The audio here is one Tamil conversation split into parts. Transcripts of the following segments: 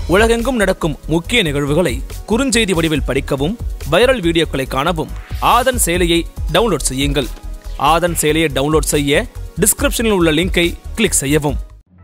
உலகெங்கும் நடக்கும் முக்கிய நிகழ்வுகளை குறுஞ்செய்தி வடிவில் படிக்கவும் வைரல் வீடியோக்களை காணவும் ஆதன் செயலியை டவுன்லோட் செய்யுங்கள் ஆதன் செயலியை டவுன்லோட் செய்ய டிஸ்கிரிப்ஷனில் உள்ள லிங்கை கிளிக் செய்யவும்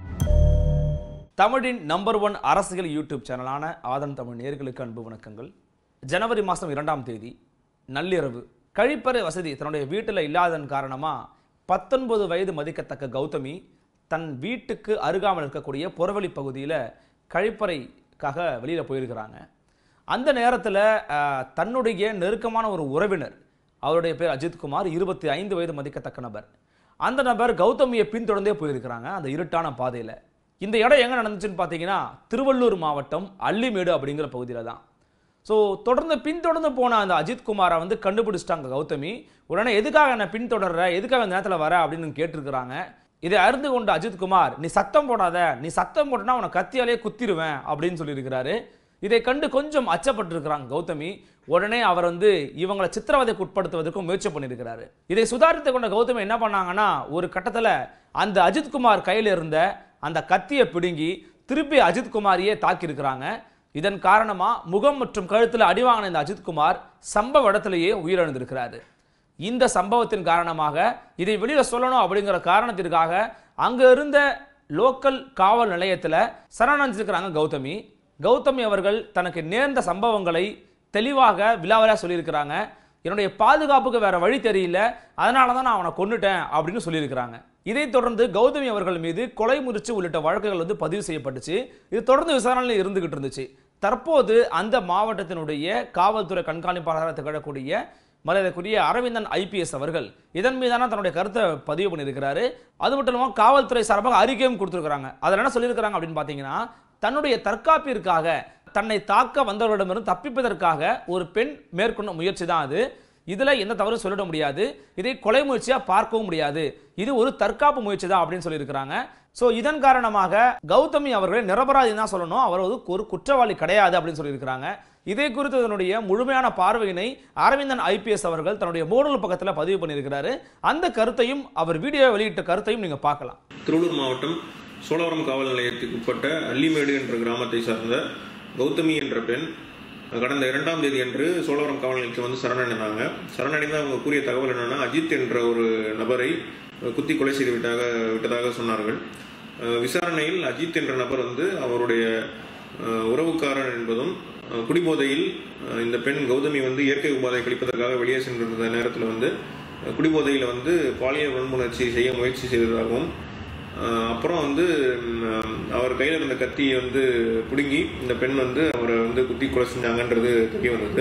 தமிழின் நம்பர் ஒன் அரசியல் யூடியூப் சேனலான ஆதன் தமிழ் நேர்களுக்கு அன்பு வணக்கங்கள் ஜனவரி மாதம் இரண்டாம் தேதி நள்ளிரவு கழிப்பறை வசதி தன்னுடைய வீட்டில் இல்லாததன் காரணமாக பத்தொன்பது வயது மதிக்கத்தக்க கௌதமி தன் வீட்டுக்கு அருகாமல் இருக்கக்கூடிய புறவழி பகுதியில் கழிப்பறைக்காக வெளியில் போயிருக்கிறாங்க அந்த நேரத்தில் தன்னுடைய நெருக்கமான ஒரு உறவினர் அவருடைய பேர் அஜித்குமார் இருபத்தி ஐந்து வயது மதிக்கத்தக்க நபர் அந்த நபர் கௌதமியை பின்தொடர்ந்தே போயிருக்கிறாங்க அந்த இருட்டான பாதையில் இந்த இடம் எங்கே நடந்துச்சுன்னு பார்த்தீங்கன்னா திருவள்ளூர் மாவட்டம் அள்ளிமேடு அப்படிங்கிற பகுதியில் தான் ஸோ தொடர்ந்து பின்தொடர்ந்து போன அந்த அஜித்குமாரை வந்து கண்டுபிடிச்சிட்டாங்க கௌதமி உடனே எதுக்காக என்ன பின்தொடர்ற எதுக்காக இந்த நேரத்தில் வர அப்படின்னு கேட்டிருக்கிறாங்க இதை அறிந்து கொண்ட அஜித்குமார் நீ சத்தம் போடாத நீ சத்தம் போட்டனா உன்னை கத்தியாலே குத்திடுவேன் அப்படின்னு சொல்லியிருக்கிறாரு இதை கண்டு கொஞ்சம் அச்சப்பட்டிருக்கிறாங்க கௌதமி உடனே அவர் வந்து இவங்களை சித்திரவதைக்கு உட்படுத்துவதற்கும் முயற்சி பண்ணியிருக்கிறாரு இதை சுதாரித்து கொண்ட கௌதமி என்ன பண்ணாங்கன்னா ஒரு கட்டத்தில் அந்த அஜித்குமார் கையில் இருந்த அந்த கத்தியை பிடுங்கி திருப்பி அஜித்குமாரையே தாக்கியிருக்கிறாங்க இதன் காரணமா முகம் மற்றும் கழுத்தில் அடிவாங்கின இந்த அஜித்குமார் சம்பவ இடத்திலேயே உயிரிழந்திருக்கிறாரு இந்த சம்பவத்தின் காரணமாக இதை வெளியில சொல்லணும் அப்படிங்கிற காரணத்திற்காக அங்க இருந்த லோக்கல் காவல் நிலையத்தில் சரணடைஞ்சிருக்கிறாங்க கௌதமி கௌதமி அவர்கள் தனக்கு நேர்ந்த சம்பவங்களை தெளிவாக விலாவலாக சொல்லியிருக்கிறாங்க என்னுடைய பாதுகாப்புக்கு வேற வழி தெரியல அதனால தான் நான் அவனை கொன்னுட்டேன் அப்படின்னு சொல்லியிருக்கிறாங்க இதைத் தொடர்ந்து கௌதமி அவர்கள் மீது கொலை முறிச்சு உள்ளிட்ட வழக்குகள் வந்து பதிவு செய்யப்பட்டுச்சு இது தொடர்ந்து விசாரணையில் இருந்துகிட்டு இருந்துச்சு தற்போது அந்த மாவட்டத்தினுடைய காவல்துறை கண்காணிப்பாளராக திகழக்கூடிய மரியாதைக்குரிய அரவிந்தன் ஐபிஎஸ் அவர்கள் இதன் மீதான தன்னுடைய கருத்தை பதிவு பண்ணியிருக்கிறாரு அது மட்டும் இல்லாமல் காவல்துறை சார்பாக அறிக்கையும் கொடுத்துருக்காங்க அதில் என்ன சொல்லியிருக்கிறாங்க அப்படின்னு பார்த்தீங்கன்னா தன்னுடைய தற்காப்பிற்காக தன்னை தாக்க வந்தவர்களிடமிருந்து தப்பிப்பதற்காக ஒரு பெண் மேற்கொண்ட முயற்சி தான் அது இதில் எந்த தவறும் சொல்லிட முடியாது இதை கொலை முயற்சியாக பார்க்கவும் முடியாது இது ஒரு தற்காப்பு முயற்சி தான் அப்படின்னு சொல்லியிருக்கிறாங்க ஸோ இதன் காரணமாக கௌதமி அவர்களை நிரபராதி தான் சொல்லணும் அவர் வந்து ஒரு குற்றவாளி கிடையாது அப்படின்னு சொல்லியிருக்கிறாங்க இதை குறித்து இதனுடைய முழுமையான பார்வையினை அரவிந்தன் ஐபிஎஸ் அவர்கள் தன்னுடைய மூடல் பக்கத்தில் பதிவு பண்ணியிருக்கிறாரு அந்த கருத்தையும் அவர் வீடியோ வெளியிட்ட கருத்தையும் நீங்கள் பார்க்கலாம் திருவள்ளூர் மாவட்டம் சோழவரம் காவல் நிலையத்துக்கு உட்பட்ட அள்ளிமேடு என்ற கிராமத்தை சார்ந்த கௌதமி என்ற பெண் கடந்த இரண்டாம் தேதி அன்று சோழவரம் காவல் நிலையத்தில் வந்து சரணடைந்தாங்க சரணடைந்து அவங்க கூறிய தகவல் என்னன்னா அஜித் என்ற ஒரு நபரை குத்தி கொலை செய்து விட்டாக விட்டதாக சொன்னார்கள் அஹ் விசாரணையில் அஜித் என்ற நபர் வந்து அவருடைய அஹ், உறவுக்காரன் என்பதும் அஹ், குடிபோதையில் அஹ், இந்த பெண் கௌதமி வந்து இயற்கை உபாதை கழிப்பதற்காக வெளியே சென்றிருந்த நேரத்தில் வந்து அஹ், குடிபோதையில் வந்து பாலியல் வன்முணர்ச்சி செய்ய முயற்சி செய்ததாகவும் அஹ், அப்புறம் வந்து ம், அவர் கையில் இருந்த கத்தியை வந்து பிடுங்கி இந்த பெண் வந்து அவரை வந்து குத்தி கொலை செஞ்சாங்கன்றது தெரிய வந்தது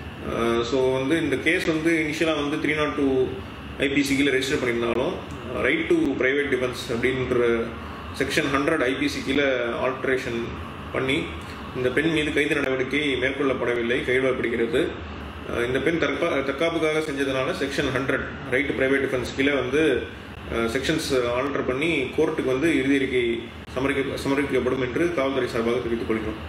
ஸோ வந்து இந்த கேஸ் வந்து இனிஷியலாக வந்து த்ரீ நாட் டூ ஐபிசிக்கில் ரெஜிஸ்டர் பண்ணியிருந்தாலும் ரைட் டு பிரைவேட் டிஃபென்ஸ் அப்படின்ற செக்ஷன் ஹண்ட்ரட் ஐபிசி கீழே ஆல்ட்ரேஷன் பண்ணி இந்த பெண் மீது கைது நடவடிக்கை மேற்கொள்ளப்படவில்லை கைவிடப்படுகிறது அஹ் இந்த பெண் தற்கா தற்காப்புக்காக செஞ்சதுனால section hundred right private defence கீழே வந்து செக்ஷன்ஸ் ஆல்டர் பண்ணி கோர்ட்டுக்கு வந்து இறுதி அறிக்கை சமர்ப்பிக்க சமர்ப்பிக்கப்படும் என்று காவல்துறை சார்பாக தெரிவித்துக் கொள்கிறோம்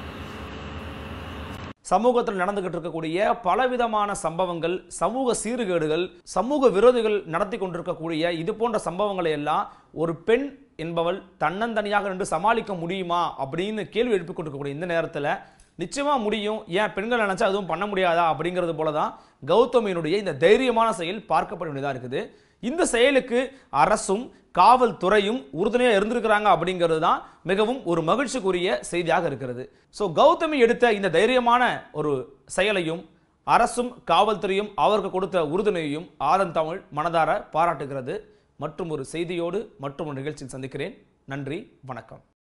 சமூகத்தில் நடந்துகிட்டு இருக்கக்கூடிய பலவிதமான சம்பவங்கள் சமூக சீர்கேடுகள் சமூக விரோதிகள் நடத்தி கொண்டிருக்கக்கூடிய இது போன்ற சம்பவங்களை எல்லாம் ஒரு பெண் என்பவள் தன்னந்தனியாக நின்று சமாளிக்க முடியுமா அப்படின்னு கேள்வி எழுப்பி கொண்டிருக்கக்கூடிய இந்த நேரத்தில் நிச்சயமா முடியும் ஏன் பெண்கள் நினைச்சா அதுவும் பண்ண முடியாதா அப்படிங்கிறது போல தான் கௌதமியினுடைய இந்த தைரியமான செயல் பார்க்கப்பட வேண்டியதாக இருக்குது இந்த செயலுக்கு அரசும் காவல்துறையும் உறுதுணையாக இருந்திருக்கிறாங்க அப்படிங்கிறது தான் மிகவும் ஒரு மகிழ்ச்சிக்குரிய செய்தியாக இருக்கிறது ஸோ கௌதமி எடுத்த இந்த தைரியமான ஒரு செயலையும் அரசும் காவல்துறையும் அவருக்கு கொடுத்த உறுதுணையையும் ஆதன் தமிழ் மனதார பாராட்டுகிறது மற்றும் ஒரு செய்தியோடு மற்றும் ஒரு நிகழ்ச்சியில் சந்திக்கிறேன் நன்றி வணக்கம்